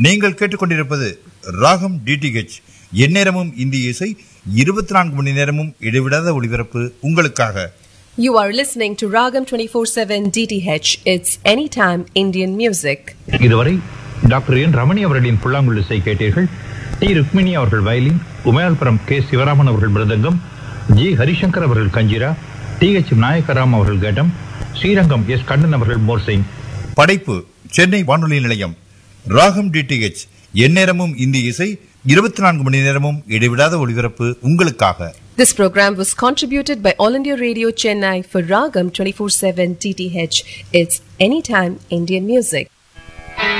நீங்கள் கேட்டுக்கொண்டிருப்பது ராகம் டிடிஹெச் எந்நேரமும் இந்திய இசை இருபத்தி நான்கு மணி நேரமும் இடைவிடாத ஒளிபரப்பு உங்களுக்காக You are listening to Ragam 24/7 DTH. It's anytime Indian music. இதுவரை டாக்டர் என் ரமணி அவர்களின் புல்லாங்குழல் இசை கேட்டீர்கள் டி ருக்மிணி அவர்கள் வயலின் உமையால்புரம் கே சிவராமன் அவர்கள் மிருதங்கம் ஜி ஹரிசங்கர் அவர்கள் கஞ்சிரா டி எச் நாயக்கராம் அவர்கள் கேட்டம் ஸ்ரீரங்கம் எஸ் கண்ணன் அவர்கள் மோர்சிங் படைப்பு சென்னை வானொலி நிலையம் ராகம் டிடிஹெச் எந்நேரமும் இந்திய இசை இருபத்தி நான்கு மணி நேரமும் இடைவிடாத ஒளிபரப்பு உங்களுக்காக This program was contributed by All India Radio Chennai for Ragam 24/7 DTH. It's anytime Indian music.